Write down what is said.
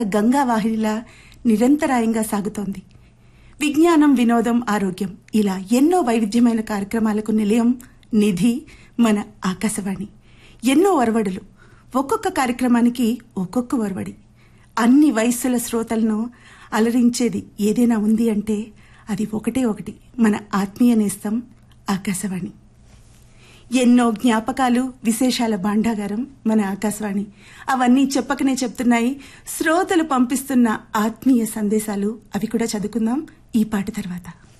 గంగా వాహినిలా నిరంతరాయంగా సాగుతోంది విజ్ఞానం వినోదం ఆరోగ్యం ఇలా ఎన్నో వైవిధ్యమైన కార్యక్రమాలకు నిలయం నిధి మన ఆకాశవాణి ఎన్నో ఒరవడులు ఒక్కొక్క కార్యక్రమానికి ఒక్కొక్క ఒరవడి అన్ని వయస్సుల శ్రోతలను అలరించేది ఏదైనా ఉంది అంటే అది ఒకటే ఒకటి మన ఆత్మీయ నేస్తం ఆకాశవాణి ఎన్నో జ్ఞాపకాలు విశేషాల భాండాగారం మన ఆకాశవాణి అవన్నీ చెప్పకనే చెప్తున్నాయి శ్రోతలు పంపిస్తున్న ఆత్మీయ సందేశాలు అవి కూడా చదువుకుందాం ఈ పాట తర్వాత